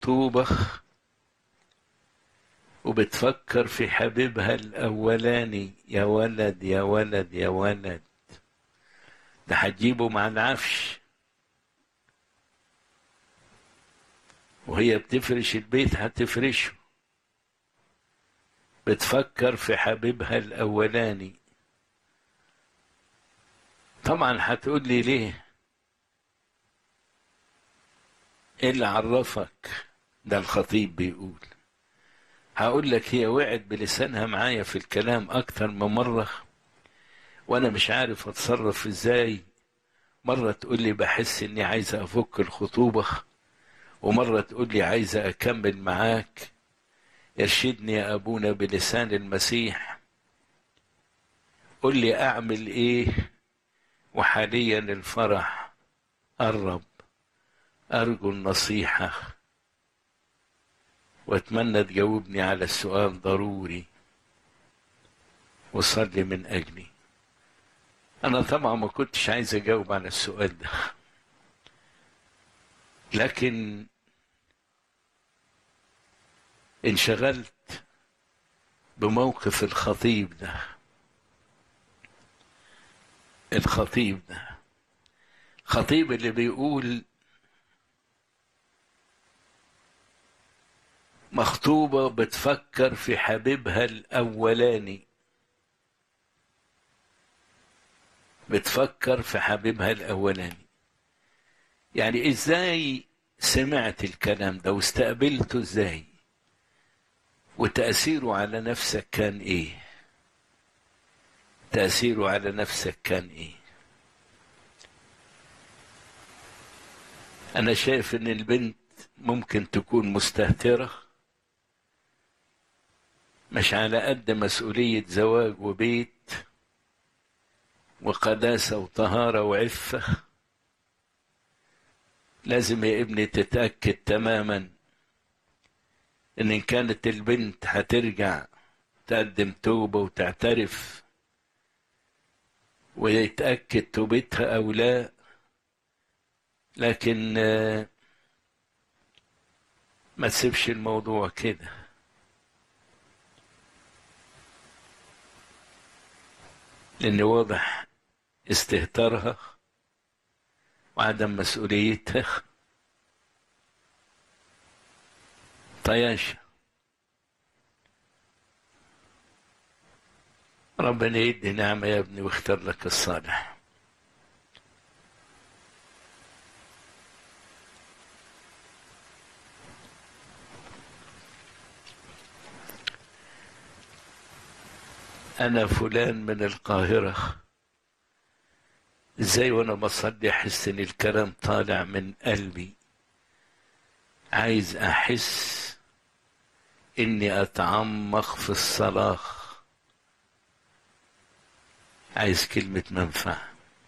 مخطوبة وبتفكر في حبيبها الأولاني يا ولد يا ولد يا ولد ده هتجيبه مع العفش وهي بتفرش البيت هتفرشه بتفكر في حبيبها الأولاني طبعا هتقول لي ليه ايه اللي عرفك ده الخطيب بيقول هقول لك هي وقعت بلسانها معايا في الكلام اكتر من مرة وانا مش عارف اتصرف ازاي مرة تقول لي بحس اني عايزة افك الخطوبة ومرة تقول لي عايزة اكمل معاك يرشدني يا ابونا بلسان المسيح قل لي اعمل ايه وحاليا الفرح قرب أرجو النصيحة وأتمنى تجاوبني على السؤال ضروري وصلي من أجلي أنا طبعا ما كنتش عايز أجاوب على السؤال ده لكن انشغلت بموقف الخطيب ده الخطيب ده خطيب اللي بيقول مخطوبة بتفكر في حبيبها الأولاني بتفكر في حبيبها الأولاني يعني إزاي سمعت الكلام ده واستقبلته إزاي وتأثيره على نفسك كان إيه تأثيره على نفسك كان إيه أنا شايف إن البنت ممكن تكون مستهترة مش على قد مسؤولية زواج وبيت وقداسة وطهارة وعفة لازم يا ابني تتأكد تماما إن إن كانت البنت هترجع تقدم توبة وتعترف ويتأكد توبتها أو لا لكن ما تسيبش الموضوع كده لأن واضح استهتارها وعدم مسؤوليتها طياشة ربنا يدي نعمة يا ابني واختار لك الصالح أنا فلان من القاهرة ازاي وانا بصلي احس ان الكلام طالع من قلبي عايز احس اني اتعمق في الصلاة عايز كلمة منفعة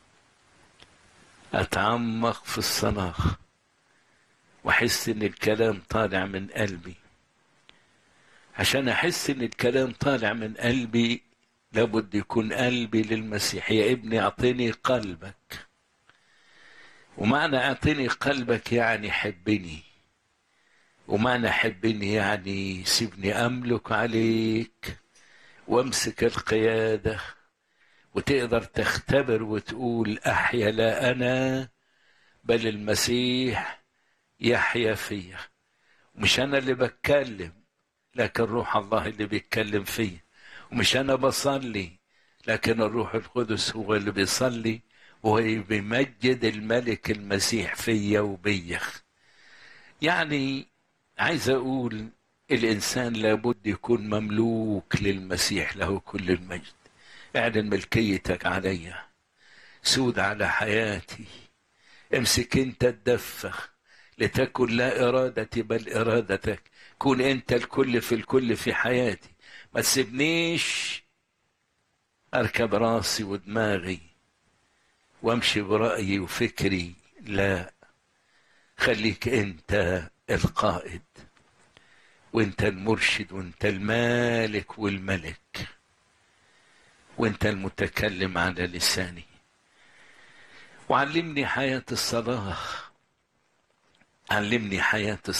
اتعمق في الصلاة واحس ان الكلام طالع من قلبي عشان احس ان الكلام طالع من قلبي لابد يكون قلبي للمسيح يا ابني اعطيني قلبك ومعنى اعطيني قلبك يعني حبني ومعنى حبني يعني سيبني املك عليك وامسك القياده وتقدر تختبر وتقول احيا لا انا بل المسيح يحيا فيا مش انا اللي بتكلم لكن روح الله اللي بيتكلم فيا ومش انا بصلي لكن الروح القدس هو اللي بيصلي وهو بيمجد الملك المسيح فيا وبيا يعني عايز اقول الانسان لابد يكون مملوك للمسيح له كل المجد اعلن ملكيتك عليا سود على حياتي امسك انت الدفه لتكن لا ارادتي بل ارادتك كون انت الكل في الكل في حياتي ما تسيبنيش اركب راسي ودماغي وامشي برايي وفكري لا خليك انت القائد وانت المرشد وانت المالك والملك وانت المتكلم على لساني وعلمني حياه الصلاه علمني حياه الصلاه